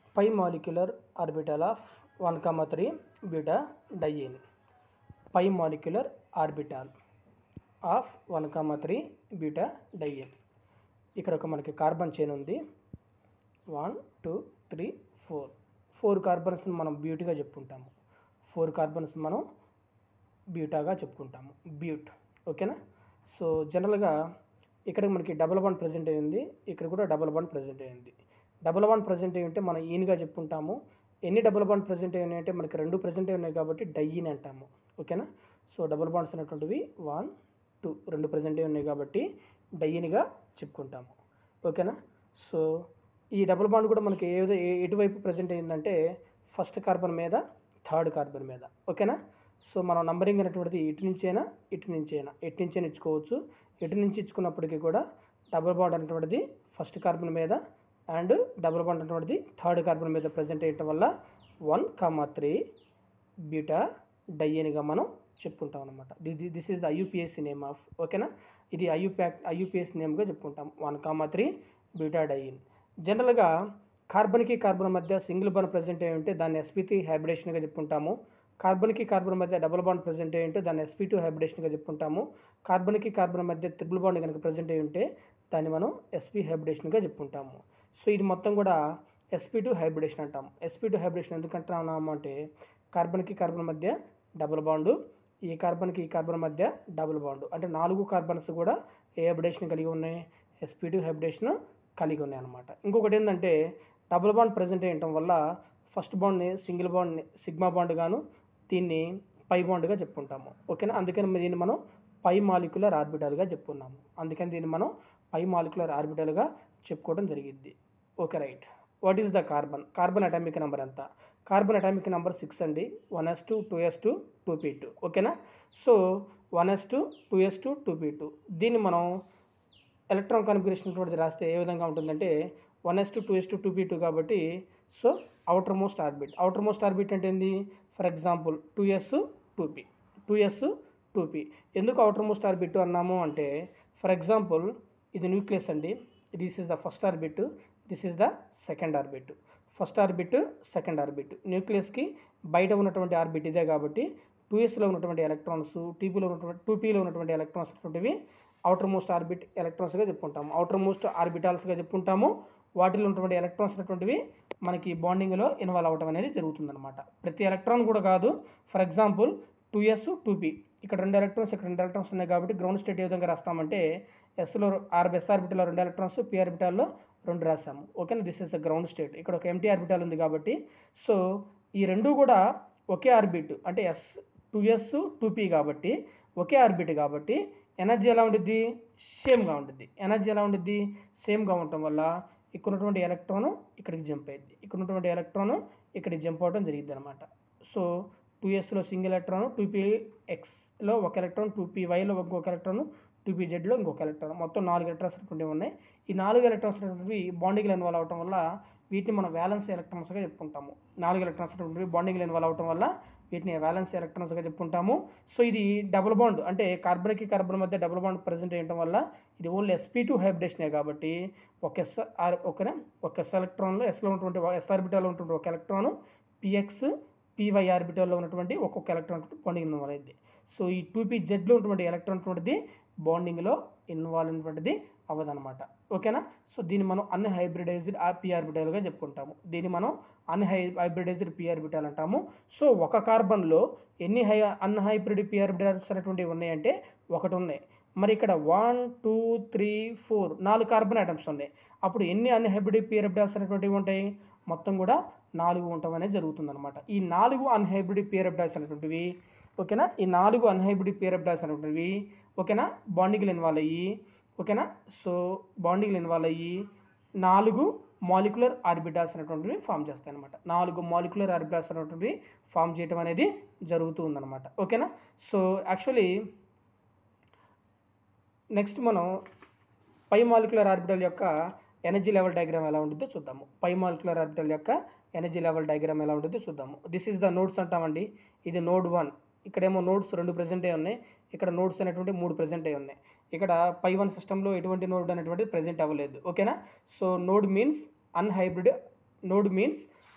pi molecular orbital of 1 comma 3 beta diene pi molecular orbital of one comma three beta diene ఇక్కడ ఒక మనకి carbon chain ఉంది one two three four four కార్బన్స్ని మనం బ్యూటీగా చెప్పుకుంటాము ఫోర్ కార్బన్స్ మనం బ్యూటాగా చెప్పుకుంటాము బ్యూట్ ఓకేనా సో జనరల్గా ఇక్కడ మనకి డబల్ వన్ ప్రజెంట్ అయ్యింది ఇక్కడ కూడా డబల్ వన్ ప్రజెంట్ అయ్యింది డబల్ వన్ ప్రజెంట్ అయ్యి ఉంటే మనం ఈన్గా చెప్పుకుంటాము ఎన్ని డబల్ బాండ్ ప్రజెంట్ అయినాయి అంటే మనకి రెండు ప్రజెంట్ ఉన్నాయి కాబట్టి డయ్యిన్ అంటాము ఓకేనా సో డబుల్ బాండ్స్ అనేటువంటివి వన్ టూ రెండు ప్రజెంట్ ఉన్నాయి కాబట్టి డయ్యిన్గా చెప్పుకుంటాము ఓకేనా సో ఈ డబుల్ బాండ్ కూడా మనకి ఏ విధ- ఏ- ఎటువైపు ప్రజెంట్ అయిందంటే ఫస్ట్ కార్బన్ మీద థర్డ్ కార్బన్ మీద ఓకేనా సో మనం నంబరింగ్ అనేటువంటిది ఇటు నుంచి అయినా ఇటు నుంచి అయినా ఎటు నుంచి అయినా ఇచ్చుకోవచ్చు ఎటు నుంచి ఇచ్చుకున్నప్పటికీ కూడా డబుల్ బాండ్ అనేటువంటిది ఫస్ట్ కార్బన్ మీద అండ్ డబుల్ బాండ్ అనేటువంటిది థర్డ్ కార్బన్ మీద ప్రజెంట్ అయ్యటం వల్ల వన్ కామా త్రీ బీటా డైయన్గా మనం చెప్పుకుంటాం అనమాట this is the IUPAC name of ఓకేనా ఇది ఐయుప్యాక్ ఐయుపిఎస్ నేమ్గా చెప్పుకుంటాం one comma three beta diene జనరల్గా కార్బన్కి కార్బన్ మధ్య సింగిల్ బాండ్ ప్రజెంట్ అయి ఉంటే దాన్ని ఎస్పీ హైబ్రిడేషన్గా చెప్పుకుంటాము కార్బన్కి కార్బన్ మధ్య డబుల్ బాండ్ ప్రజెంట్ అయి ఉంటే దాన్ని ఎస్పీ టూ హైబ్రిడేషన్గా చెప్పుకుంటాము కార్బన్కి కార్బన్ మధ్య త్రిబుల్ బాండ్ కనుక ప్రజెంట్ అయి ఉంటే దాన్ని మనం ఎస్పీ హైబ్రిడేషన్గా చెప్పుకుంటాము సో ఇది మొత్తం కూడా ఎస్పీ టూ హైబ్రిడేషన్ అంటాం ఎస్పీ టూ హైబ్రిడేషన్ ఎందుకు అంటున్నాము అంటే కార్బన్కి కార్బన్ మధ్య డబుల్ బాండు ఈ కార్బన్కి ఈ కార్బన్ మధ్య డబుల్ బాండు అంటే నాలుగు కార్బన్స్ కూడా ఏ హైబ్రిడేషన్ కలిగి ఉన్నాయి ఎస్పీ టూ హైబ్రిడేషన్ కలిగి ఉన్నాయి అనమాట ఇంకొకటి ఏంటంటే డబుల్ బాండ్ ప్రజెంట్ అయ్యటం వల్ల ఫస్ట్ బాండ్ని సింగిల్ బాండ్ని సిగ్మా బాండ్ గాను దీన్ని పై బాండ్గా చెప్పుకుంటాము ఓకేనా అందుకని దీన్ని మనం పై మాలిక్యులర్ ఆర్బిటాల్గా చెప్పుకున్నాము అందుకని దీన్ని మనం పై మాలిక్యులర్ ఆర్బిటాల్గా చెప్పుకోవడం జరిగింది okay right what is the carbon carbon atomic number ఎంత కార్బన్ అటామిక్ నెంబర్ సిక్స్ అండి one S two two yes two two P two ఓకేనా so one S two two yes two two P two దీన్ని మనం electron configuration అటువంటిది రాస్తే ఏ విధంగా ఉంటుందంటే one S two two yes two two P two కాబట్టి so outermost orbit outermost orbit అంటే ఏంది for example two yes two P two yes two P ఎందుకు అవుటర్ మోస్ట్ ఆర్బిట్ అన్నాము అంటే ఫర్ ఎగ్జాంపుల్ ఇది nucleus అండి this is the first orbit this is the second orbit first orbit second orbit న్యూక్లియస్కి బయట ఉన్నటువంటి ఆర్బిట్ ఇదే కాబట్టి టూ ఎస్లో ఉన్నటువంటి ఎలక్ట్రాన్స్ టీపీలో ఉన్నటువంటి టూ పీలో ఉన్నటువంటి ఎలక్ట్రాన్స్ అనేటువంటివి అవుటర్ మోస్ట్ ఆర్బిట్ ఎలక్ట్రాన్స్గా చెప్పుకుంటాము అవుటర్ మోస్ట్ ఆర్బిటాల్స్గా చెప్పుకుంటాము వాటిలో ఉన్నటువంటి ఎలక్ట్రాన్స్ అనేటువంటివి మనకి బాండింగ్లో ఇన్వాల్వ్ అవ్వడం అనేది జరుగుతుందన్నమాట ప్రతి ఎలక్ట్రాన్ కూడా కాదు for example two yes two p ఇక్కడ రెండు ఎలక్ట్రాన్స్ ఇక్కడ రెండు ఎలక్ట్రాన్స్ ఉన్నాయి కాబట్టి గ్రౌండ్ స్టేట్ ఏ విధంగా రాస్తామంటే ఎస్లో ఆర్ ఎస్ ఆర్బిటల్లో రెండు ఎలక్ట్రాన్స్ పి ఆర్బిటాల్లో రెండు రాసాము ఓకేనా this is the ground state ఇక్కడ ఒక ఎంటీ ఆర్బిటాల్ ఉంది కాబట్టి సో ఈ రెండు కూడా ఒకే ఆర్బిట్ అంటే s two yes two p కాబట్టి ఒకే ఆర్బిట్ కాబట్టి ఎనర్జీ ఎలా ఉంటుంది సేమ్గా ఉంటుంది ఎనర్జీ ఎలా ఉంటుంది సేమ్గా ఉండటం వల్ల ఇక్కడ ఉన్నటువంటి ఎలక్ట్రాన్ ఇక్కడికి జంప్ అయ్యింది ఇక్కడ ఉన్నటువంటి ఎలక్ట్రాన్ ఇక్కడికి జంప్ అవ్వడం జరిగింది అనమాట సో టూ ఎస్లో సింగిల్ ఎలక్ట్రాన్ టూ పీ ఎక్స్లో ఒక ఎలక్ట్రాన్ టూ పీ వైలో ఇంకొక ఎలక్ట్రాన్ టూ పీ జెడ్లో ఇంకొక ఎలక్ట్రాన్ మొత్తం నాలుగు ఎలక్ట్రాన్స్ అనేటువంటివి ఉన్నాయి ఈ నాలుగు ఎలక్ట్రాన్స్ అనేటువంటివి బాండింగ్లో ఇన్వాల్వ్ అవడం వల్ల వీటిని మనం వ్యాలెన్స్ ఎలక్ట్రాన్స్గా చెప్పుకుంటాము నాలుగు ఎలక్ట్రాన్స్ అనేటువంటివి బాండింగ్లో ఇన్వాల్వ్ అవడం వల్ల వీటిని వ్యాలెన్స్ ఎలక్ట్రాన్స్గా చెప్పుకుంటాము సో ఇది డబుల్ బాండ్ అంటే కార్బన్కి కార్బన్ మధ్య డబుల్ బాండ్ ప్రజెంట్ అయ్యడం వల్ల ఇది ఓన్లీ ఎస్పీ టూ హైబ్రిడేషనే కాబట్టి ఒక ఎస్ ఆర్ ఒకనే ఒక ఎస్ ఎలక్ట్రాన్లో ఎస్లో ఉన్నటువంటి ఎస్ ఆర్బిటాల్లో ఉన్నటువంటి ఒక ఎలక్ట్రాన్ పిఎక్స్ పీవై ఆర్బిటాల్లో ఉన్నటువంటి ఒక్కొక్క ఎలక్ట్రాన్ బాండింగ్ ఇన్వాల్వ్ అయింది సో ఈ టూ పీ జెడ్లో ఉన్నటువంటి ఎలక్ట్రాన్ అటువంటిది బాండింగ్లో ఇన్వాల్వ్ అయినటువంటిది అవ్వదన్నమాట ఓకేనా సో దీన్ని మనం అన్ హైబ్రిడైజ్డ్ పి ఆర్బిటాల్గా చెప్పుకుంటాము దీన్ని మనం un hy hybridized p orbital అంటాము సో ఒక కార్బన్లో ఎన్ని hy un hybrid p orbitals అనేటువంటివి ఉన్నాయంటే ఒకటి ఉన్నాయి మరి ఇక్కడ వన్ టూ త్రీ ఫోర్ నాలుగు కార్బన్ ఐటమ్స్ ఉన్నాయి అప్పుడు ఎన్ని అన్ హైబ్రిడ్ పి ఆర్బిటాల్స్ అనేటువంటివి ఉంటాయి మొత్తం కూడా నాలుగు ఉండటం అనేది జరుగుతుందన్నమాట ఈ నాలుగు అన్హైబ్రిడ్ పి ఆర్బిటాల్స్ అనేటువంటివి ఓకేనా ఈ నాలుగు అన్హైబ్రిడ్ పి ఆర్బిటాల్స్ అనేటువంటివి ఓకేనా బాండింగ్లు ఇన్వాల్వ్ అయ్యి ఓకేనా సో బాండింగ్లు ఇన్వాల్వ్ అయ్యి నాలుగు మాలిక్యులర్ ఆర్బిటాల్స్ అనేటువంటివి ఫామ్ చేస్తాయి అనమాట నాలుగు మాలిక్యులర్ ఆర్బిటాల్స్ అనేటువంటివి ఫామ్ చేయడం అనేది జరుగుతూ ఉందన్నమాట ఓకేనా సో యాక్చువల్లీ నెక్స్ట్ మనం పై మాలిక్యులర్ ఆర్బిటల్ యొక్క ఎనర్జీ లెవెల్ డయాగ్రామ్ ఎలా ఉంటుందో చూద్దాము పై మాలిక్యులర్ ఆర్బిటల్ యొక్క ఎనర్జీ లెవెల్ డయాగ్రామ్ ఎలా ఉంటుందో చూద్దాము దిస్ ఈజ్ ద నోడ్స్ అంటామండి ఇది నోడ్ వన్ ఇక్కడేమో నోడ్స్ రెండు ప్రజెంట్ అయి ఉన్నాయి ఇక్కడ నోడ్స్ అనేటువంటి మూడు ప్రజెంట్ అయి ఉన్నాయి ఇక్కడ పై వన్ సిస్టంలో ఎటువంటి నోడ్ అనేటువంటి ప్రజెంట్ అవ్వలేదు ఓకేనా so node means unhybrid node means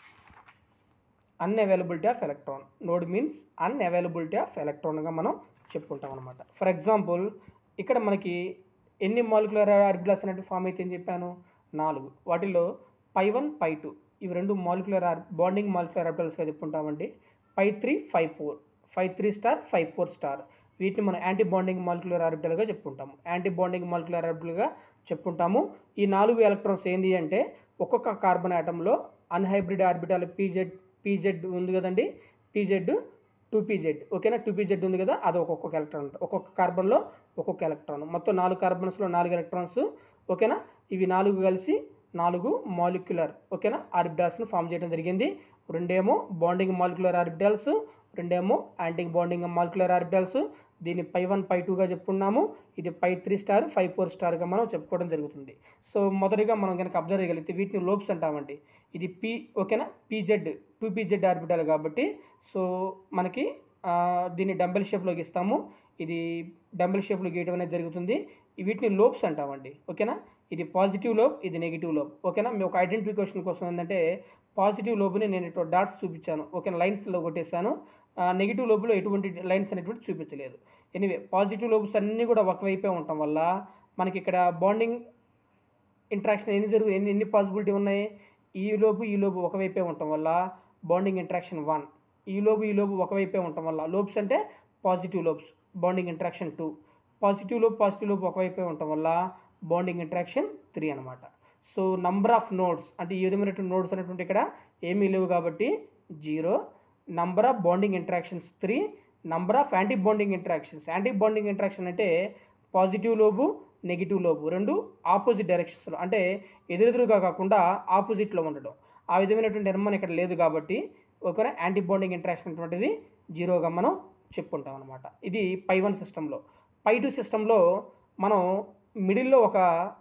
unavailability of electron node means unavailability of ఎలక్ట్రాన్గా మనం చెప్పుకుంటాం అనమాట ఫర్ ఎగ్జాంపుల్ ఇక్కడ మనకి ఎన్ని మాలిక్యులర్ ఆర్బిటాల్స్ అనేవి ఫామ్ అయితే అని చెప్పాను నాలుగు వాటిలో పై వన్ పై టూ ఇవి రెండు మాలిక్యులర్ ఆర్ బాండింగ్ మాలిక్యులర్ ఆర్బిటాల్స్గా చెప్పుకుంటామండి pi three five four five three star five four star వీటిని మనం యాంటీ బాండింగ్ మాలిక్యులర్ ఆర్బిటల్గా చెప్పుకుంటాము యాంటీ బాండింగ్ మాలిక్యులర్ ఆర్బిటల్గా చెప్పుకుంటాము ఈ నాలుగు ఎలక్ట్రాన్స్ ఏంటి అంటే ఒక్కొక్క కార్బన్ ఆటంలో అన్హైబ్రిడ్ ఆర్బిటాల్ పీజెడ్ పీజెడ్ ఉంది కదండి పీజెడ్ టూ పీజెడ్ ఓకేనా టూ పీజెడ్ ఉంది కదా అది ఒక్కొక్క ఎలక్ట్రాన్ ఒక్కొక్క కార్బన్లో ఒక్కొక్క ఎలక్ట్రాన్ మొత్తం నాలుగు కార్బన్స్లో నాలుగు ఎలక్ట్రాన్స్ ఓకేనా ఇవి నాలుగు కలిసి నాలుగు మాలిక్యులర్ ఓకేనా ఆర్బిటాల్స్ను ఫామ్ చేయడం జరిగింది రెండేమో బాండింగ్ మాలిక్యులర్ ఆర్బిటాల్స్ రెండేమో యాంటీ బాండింగ్ మాలిక్యులర్ ఆర్బిటాల్స్ దీన్ని పై వన్ పై టూగా చెప్పుకున్నాము ఇది pi three star five four స్టార్గా మనం చెప్పుకోవడం జరుగుతుంది సో మొదటిగా మనం కనుక అబ్జర్వ్ చేయగలిగితే వీటిని లోబ్స్ అంటామండి ఇది పీ ఓకేనా పీజెడ్ టూ పీజెడ్ ఆర్బిటాల్ కాబట్టి సో మనకి ఆ, దీన్ని డంబెల్ షేప్లోకి ఇస్తాము ఇది డంబెల్ షేప్లో గీయడం అనేది జరుగుతుంది వీటిని లోబ్స్ అంటామండి ఓకేనా ఇది పాజిటివ్ లోబ్ ఇది నెగిటివ్ లోబ్ ఓకేనా మీ ఒక ఐడెంటిఫికేషన్ కోసం ఏంటంటే పాజిటివ్ లోబుని నేను ఇటు డాట్స్ చూపించాను ఓకే లైన్స్లో కొట్టేశాను నెగిటివ్ లోబులో ఎటువంటి లైన్స్ అనేటువంటి చూపించలేదు ఎనీవే పాజిటివ్ లోబ్స్ అన్నీ కూడా ఒకవైపే ఉండటం వల్ల మనకి ఇక్కడ బాండింగ్ ఇంట్రాక్షన్ ఎన్ని జరుగు ఎన్ని ఎన్ని పాసిబిలిటీ ఉన్నాయి ఈ లోపు ఈ లోపు ఒకవైపే ఉండటం వల్ల బాండింగ్ ఇంట్రాక్షన్ వన్ ఈ లోపు ఈ లోపు ఒకవైపే ఉండటం వల్ల లోబ్స్ అంటే positive lobes bonding interaction two positive lobe positive lobe ఒకవైపే ఉండటం వల్ల బాండింగ్ ఇంట్రాక్షన్ త్రీ అనమాట సో నంబర్ ఆఫ్ నోడ్స్ అంటే ఈ విధమైనటువంటి నోడ్స్ అనేటువంటి ఇక్కడ ఏమీ లేవు కాబట్టి zero number of bonding interactions three number of anti bonding interactions anti bonding interaction అంటే పాజిటివ్ లోబు నెగిటివ్ లోబు రెండు ఆపోజిట్ డైరెక్షన్స్లో అంటే ఎదురెదురుగా కాకుండా ఆపోజిట్లో ఉండడం ఆ విధమైనటువంటి నిర్మాణం ఇక్కడ లేదు కాబట్టి ఒక యాంటీ బాండింగ్ ఇంట్రాక్షన్ అటువంటిది జీరోగా మనం చెప్పుకుంటాం అనమాట ఇది పై వన్ సిస్టంలో పై టూ సిస్టంలో మనం మిడిల్లో ఒక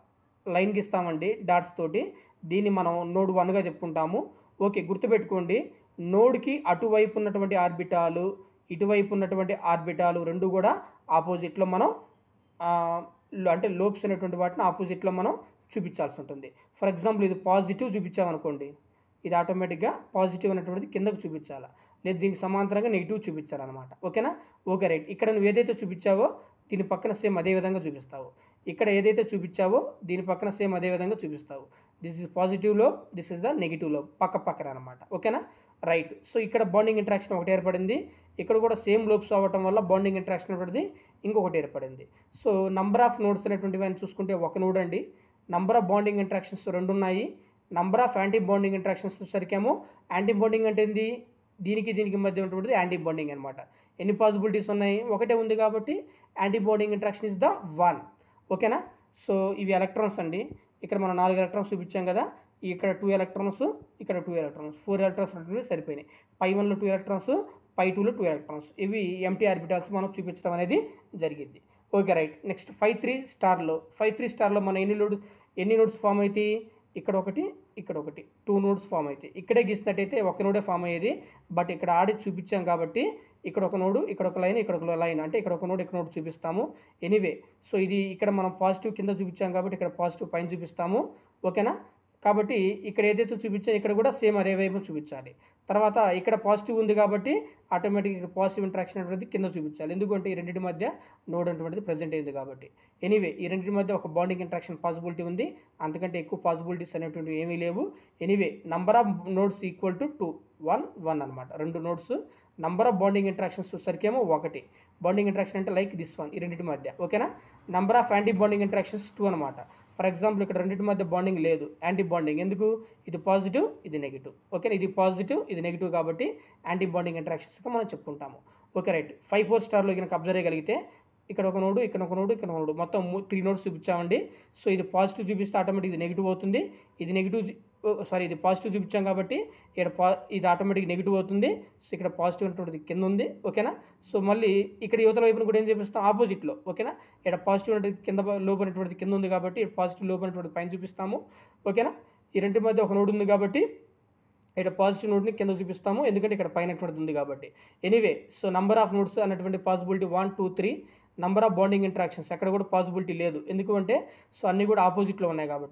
లైన్ గీస్తామండి డాట్స్ తోటి దీన్ని మనం నోడ్ వన్గా చెప్పుకుంటాము ఓకే గుర్తుపెట్టుకోండి నోడ్కి అటువైపు ఉన్నటువంటి ఆర్బిటాలు ఇటువైపు ఉన్నటువంటి ఆర్బిటాలు రెండు కూడా ఆపోజిట్లో మనం ఆ, లో- అంటే లోబ్స్ అనేటువంటి వాటిని ఆపోజిట్లో మనం చూపించాల్సి ఉంటుంది ఫర్ ఎగ్జాంపుల్ ఇది పాజిటివ్ చూపించామనుకోండి ఇది ఆటోమేటిక్గా పాజిటివ్ అనేటువంటిది కిందకు చూపించాలా లేదు దీనికి సమాంతరంగా నెగిటివ్ చూపించాలన్నమాట ఓకేనా ఓకే రైట్ ఇక్కడ నువ్వు ఏదైతే చూపించావో దీని పక్కన సేమ్ అదే విధంగా చూపిస్తావు ఇక్కడ ఏదైతే చూపించావో దీని పక్కన సేమ్ అదే విధంగా చూపిస్తావు this is positive lobe this is the negative lobe పక్క పక్కన అనమాట ఓకేనా రైట్ సో ఇక్కడ బాండింగ్ ఇంట్రాక్షన్ ఒకటి ఏర్పడింది ఇక్కడ కూడా సేమ్ లోబ్స్ అవ్వటం వల్ల బాండింగ్ ఇంట్రాక్షన్ అనేది ఇంకొకటి ఏర్పడింది సో నంబర్ ఆఫ్ నోడ్స్ అనేటువంటివి అని చూసుకుంటే ఒక నోడ్ అండి నంబర్ ఆఫ్ బాండింగ్ ఇంట్రాక్షన్స్ రెండు ఉన్నాయి number of anti bonding interactions సరికేమో యాంటీ బాండింగ్ అంటే ఏంది దీనికి దీనికి మధ్య ఉన్నటువంటిది యాంటీ బాండింగ్ అనమాట ఎన్ని పాసిబిలిటీస్ ఉన్నాయి ఒకటే ఉంది కాబట్టి anti bonding interaction is the one ఓకేనా సో ఇవి ఎలక్ట్రాన్స్ అండి ఇక్కడ మనం నాలుగు ఎలక్ట్రాన్స్ చూపించాం కదా ఇక్కడ టూ ఎలక్ట్రాన్స్ ఇక్కడ టూ ఎలక్ట్రాన్స్ ఫోర్ ఎలక్ట్రాన్స్ ఉన్నటువంటి సరిపోయినాయి పై వన్లో టూ ఎలక్ట్రాన్స్ పై టూలో టూ ఎలక్ట్రాన్స్ ఇవి ఎంటీ ఆర్బిటాల్స్ మనం చూపించడం అనేది జరిగింది okay right next five three స్టార్లో ఫైవ్ త్రీ స్టార్లో మన ఎన్ని నోడ్స్ ఎన్ని నోడ్స్ ఫామ్ అవుతాయి ఇక్కడ ఒకటి ఇక్కడ ఒకటి టూ నోడ్స్ ఫామ్ అవుతాయి ఇక్కడే గీసినట్టయితే ఒక నోడే ఫామ్ అయ్యేది బట్ ఇక్కడ ఆడి చూపించాం కాబట్టి ఇక్కడ ఒక నోడు ఇక్కడ ఒక లైన్ ఇక్కడ ఒక లైన్ అంటే ఇక్కడ ఒక నోడు ఇక్కడ నోడు చూపిస్తాము ఎనీవే సో ఇది ఇక్కడ మనం పాజిటివ్ కింద చూపించాం కాబట్టి ఇక్కడ పాజిటివ్ పైన చూపిస్తాము ఓకేనా కాబట్టి ఇక్కడ ఏదైతే చూపించామో ఇక్కడ కూడా సేమ్ అదే వైపు చూపించాలి తర్వాత ఇక్కడ పాజిటివ్ ఉంది కాబట్టి ఆటోమేటిక్ ఇక్కడ పాజిటివ్ ఇంట్రాక్షన్ అనేది కింద చూపించాలి ఎందుకంటే ఈ రెండింటి మధ్య నోడ్ అటువంటిది ప్రజెంట్ అయింది కాబట్టి ఎనీవే ఈ రెండింటి మధ్య ఒక బాండింగ్ ఇంట్రాక్షన్ పాసిబిలిటీ ఉంది అంతకంటే ఎక్కువ పాసిబిలిటీస్ అనేటువంటివి ఏమీ లేవు anyway number of nodes equal to two one one అనమాట రెండు nodes number of bonding interactions చూసరికేమో ఒకటి బాండింగ్ ఇంట్రాక్షన్ అంటే లైక్ దిస్ వన్ ఈ రెండింటి మధ్య ఓకేనా number of anti bonding interactions two అనమాట ఫర్ ఎగ్జాంపుల్ ఇక్కడ రెండింటి మధ్య బాండింగ్ లేదు యాంటీ బాండింగ్ ఎందుకు ఇది పాజిటివ్ ఇది నెగిటివ్ ఓకే ఇది పాజిటివ్ ఇది నెగిటివ్ కాబట్టి యాంటీ బాండింగ్ ఇంట్రాక్షన్స్గా మనం చెప్పుకుంటాము ఓకే రైట్ ఫైవ్ ఫోర్ స్టార్లో కనుక అబ్జర్వ్ చేయగలిగితే ఇక్కడ ఒక నోడు ఇక్కడ ఒక నోడు ఇక్కడ ఒక నోడు మొత్తం త్రీ నోడ్స్ చూపించామండి సో ఇది పాజిటివ్ చూపిస్తే ఆటోమేటిక్ ఇది నెగిటివ్ అవుతుంది ఇది నెగిటివ్ సారీ ఇది పాజిటివ్ చూపించాం కాబట్టి ఇక్కడ పా ఇది ఆటోమేటిక్ నెగిటివ్ అవుతుంది సో ఇక్కడ పాజిటివ్ అనేటువంటిది కింద ఉంది ఓకేనా సో మళ్ళీ ఇక్కడ యువతల వైపున కూడా ఏం చూపిస్తాం ఆపోజిట్లో ఓకేనా ఇక్కడ పాజిటివ్ అనేది కింద లోపు అనేటువంటిది కింద ఉంది కాబట్టి పాజిటివ్ లోపు అనేటువంటిది పైన చూపిస్తాము ఓకేనా ఈ రెండింటి మధ్య ఒక నోడు ఉంది కాబట్టి ఇక్కడ పాజిటివ్ నోట్ని కింద చూపిస్తాము ఎందుకంటే ఇక్కడ పైన అటువంటిది ఉంది కాబట్టి anyway so number of nodes అన్నటువంటి possibility one two three number of bonding interactions ఎక్కడ కూడా పాసిబిలిటీ లేదు ఎందుకు అంటే సో అన్నీ కూడా ఆపోజిట్లో ఉన్నాయి కాబట్టి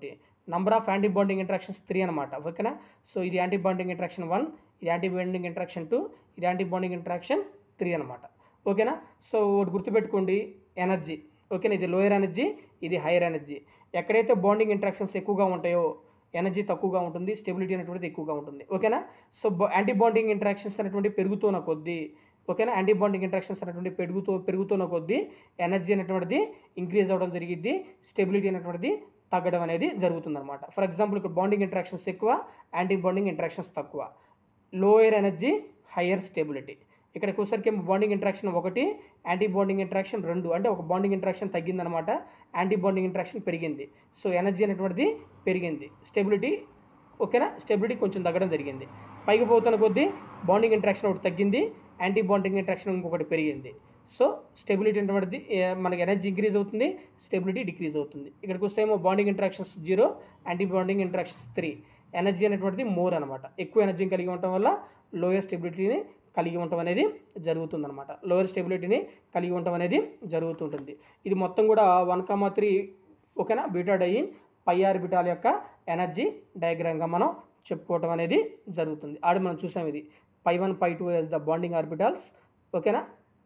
number of anti bonding interactions three అనమాట ఓకేనా సో ఇది యాంటీ బాండింగ్ ఇంట్రాక్షన్ వన్ ఇది యాంటీ బాండింగ్ ఇంట్రాక్షన్ టూ ఇది యాంటీ బాండింగ్ ఇంట్రాక్షన్ త్రీ అనమాట ఓకేనా సో ఒకటి గుర్తుపెట్టుకోండి ఎనర్జీ ఓకేనా ఇది లోయర్ ఎనర్జీ ఇది హైయర్ ఎనర్జీ ఎక్కడైతే బాండింగ్ ఇంట్రాక్షన్స్ ఎక్కువగా ఉంటాయో ఎనర్జీ తక్కువగా ఉంటుంది స్టెబిలిటీ అనేటువంటిది ఎక్కువగా ఉంటుంది ఓకేనా సో యాంటీ బాండింగ్ ఇంట్రాక్షన్స్ అనేటువంటి పెరుగుతున్న కొద్దీ ఓకేనా యాంటీ బాండింగ్ ఇంట్రాక్షన్స్ అనేటువంటి పెరుగుతూ పెరుగుతున్న కొద్దీ ఎనర్జీ అనేటువంటిది ఇంక్రీజ్ అవ్వడం జరిగింది స్టెబిలిటీ అనేటువంటిది తగ్గడం అనేది జరుగుతుందన్నమాట ఫర్ ఎగ్జాంపుల్ ఇక్కడ బాండింగ్ ఇంట్రాక్షన్స్ ఎక్కువ యాంటీ బాండింగ్ ఇంట్రాక్షన్స్ తక్కువ లోయర్ ఎనర్జీ హయ్యర్ స్టెబిలిటీ ఇక్కడికి వచ్చేసరికి బాండింగ్ ఇంట్రాక్షన్ ఒకటి యాంటీ బాండింగ్ ఇంట్రాక్షన్ రెండు అంటే ఒక బాండింగ్ ఇంట్రాక్షన్ తగ్గిందనమాట యాంటీ బాండింగ్ ఇంట్రాక్షన్ పెరిగింది సో ఎనర్జీ అనేటువంటిది పెరిగింది స్టెబిలిటీ ఓకేనా స్టెబిలిటీ కొంచెం తగ్గడం జరిగింది పైకి పోతున్న కొద్దీ బాండింగ్ ఇంట్రాక్షన్ ఒకటి తగ్గింది యాంటీ బాండింగ్ ఇంట్రాక్షన్ ఇంకొకటి పెరిగింది సో స్టెబిలిటీ అనేటువంటిది ఏ, మనకి ఎనర్జీ ఇంక్రీజ్ అవుతుంది స్టెబిలిటీ డిక్రీజ్ అవుతుంది ఇక్కడికి వస్తే ఏమో bonding interactions zero anti bonding interactions three energy అనేటువంటిది మోర్ అనమాట ఎక్కువ ఎనర్జీ కలిగి ఉండటం వల్ల లోయర్ స్టెబిలిటీని కలిగి ఉండటం అనేది జరుగుతుందన్నమాట లోయర్ స్టెబిలిటీని కలిగి ఉండటం అనేది జరుగుతుంటుంది ఇది మొత్తం కూడా వన్ కామా త్రీ ఓకేనా బీటా డైన్ పై ఆర్బిటాల్ యొక్క ఎనర్జీ డయాగ్రామ్గా మనం చెప్పుకోవటం అనేది జరుగుతుంది ఆడ మనం చూసాం ఇది pi one pi two is the bonding orbitals ఓకేనా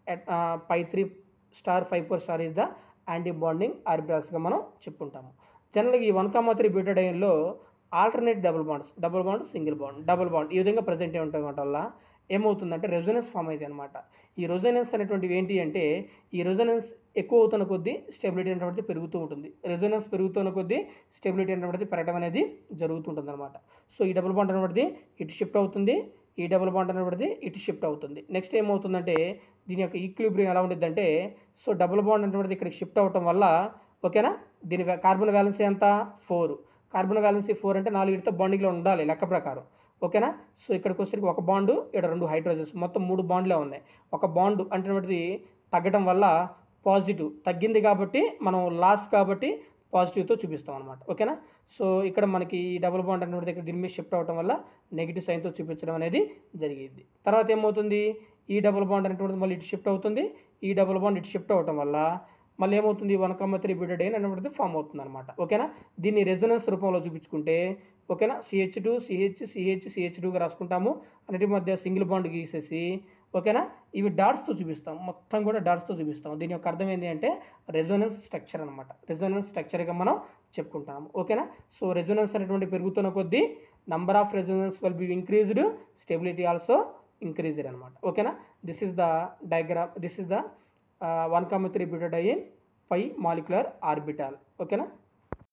pi three star five four star is the anti bonding ఆర్బిటాల్స్గా మనం చెప్పుకుంటాము జనరల్గా ఈ వన్ కామా త్రీ బీటా డైన్లో alternate double bonds double bond single bond double bond ఈ విధంగా ప్రజెంట్ అయి ఉంటాయి వల్ల ఏమవుతుందంటే రెజొనెన్స్ ఫామ్ అవుతాయి అనమాట ఈ రెజొనెన్స్ అనేటువంటివి ఏంటి అంటే ఈ రెజొనెన్స్ ఎక్కువ అవుతున్న కొద్దీ స్టెబిలిటీ అనేటువంటిది పెరుగుతూ ఉంటుంది రెజొనెన్స్ పెరుగుతున్న కొద్దీ స్టెబిలిటీ అనేటువంటిది పెరగడం అనేది జరుగుతుంటుంది అనమాట సో ఈ డబుల్ బాండ్ అనేటువంటిది ఇటు షిఫ్ట్ అవుతుంది ఈ డబుల్ బాండ్ అనేటువంటిది ఇటు షిఫ్ట్ అవుతుంది నెక్స్ట్ ఏమవుతుందంటే దీని యొక్క ఈక్విలిబ్రియం ఎలా ఉండిద్దంటే సో డబుల్ బాండ్ అనేటువంటిది ఇక్కడికి షిఫ్ట్ అవ్వటం వల్ల ఓకేనా దీని కార్బన్ వ్యాలెన్సీ ఎంత ఫోర్ కార్బన్ వ్యాలెన్సీ ఫోర్ అంటే నాలుగిటితో బాండింగ్లో ఉండాలి లెక్క ప్రకారం ఓకేనా సో ఇక్కడికి వచ్చేసరికి ఒక బాండు ఇక్కడ రెండు హైడ్రోజన్స్ మొత్తం మూడు బాండ్లే ఉన్నాయి ఒక బాండ్ అంటే తగ్గడం వల్ల పాజిటివ్ తగ్గింది కాబట్టి మనం లాస్ కాబట్టి పాజిటివ్తో చూపిస్తాం అనమాట ఓకేనా సో ఇక్కడ మనకి ఈ డబుల్ బాండ్ అనేటువంటి ఇక్కడ దీని మీద షిఫ్ట్ అవ్వడం వల్ల నెగిటివ్ సైన్తో చూపించడం అనేది జరిగింది తర్వాత ఏమవుతుంది ఈ డబుల్ బాండ్ అనేటువంటిది మళ్ళీ ఇటు షిఫ్ట్ అవుతుంది ఈ డబుల్ బాండ్ ఇటు షిఫ్ట్ అవ్వడం వల్ల మళ్ళీ ఏమవుతుంది వన్ కమ్మ త్రీ బీటెడ్ అయిన అనేటువంటిది ఫామ్ అవుతుంది అనమాట ఓకేనా దీన్ని రెజొనెన్స్ రూపంలో చూపించుకుంటే ఓకేనా C H two C H C H C H టూగా రాసుకుంటాము అన్నిటి మధ్య సింగిల్ బాండ్ గీసేసి ఓకేనా ఇవి డాట్స్తో చూపిస్తాం మొత్తం కూడా డాట్స్తో చూపిస్తాం దీని యొక్క అర్థం ఏంటి అంటే రెజొనెన్స్ స్ట్రక్చర్ అనమాట రెజొనెన్స్ స్ట్రక్చర్గా మనం చెప్పుకుంటాము ఓకేనా సో రెజొనెన్స్ అనేటువంటి పెరుగుతున్న కొద్దీ number of resonance will be increased stability also increased అనమాట ఓకేనా this is the diagram this is the one comma three butadiene pi molecular orbital ఓకేనా